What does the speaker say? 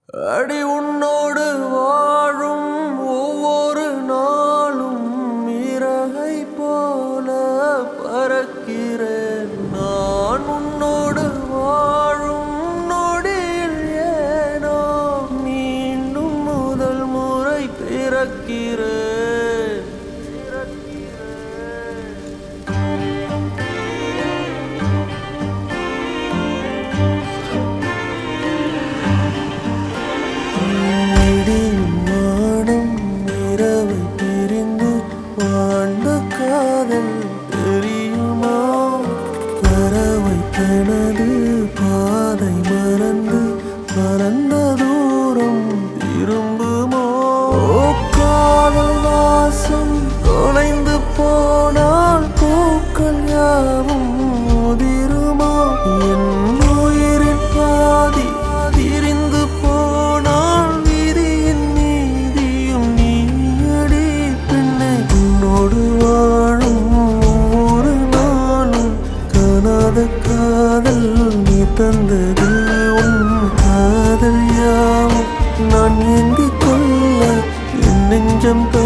அடி உன்னோடு வாழும் ஒவ்வொரு நாளும் இறகை போல பறக்கிறேன் நான் உன்னோடு வாழும் நொடியில் ஏனோ மீண்டும் முதல் முறை பிறக்கிறேன் இடியும் வானம் இரவை பிரிந்து வாழ்ந்த காதல் தெரியுமா பறவை தனது பாதை மறந்து பறந்த தூரம் திரும்புமோ ஓ காதல் வாசம் தொலைந்து போனால் பூக்கள் யாவும் உதிருமா என் உயிரின் பாதி திரிந்து போனால் விதியின் நீதியும் நீயடி பெண்ணை உன்னோடு வாழும் ஒவ்வொரு நாளும் காணாத காதல் நீ தந்தது உன் காதல் யாவும் நான் ஏந்திக் கொள்ள என் நெஞ்சம்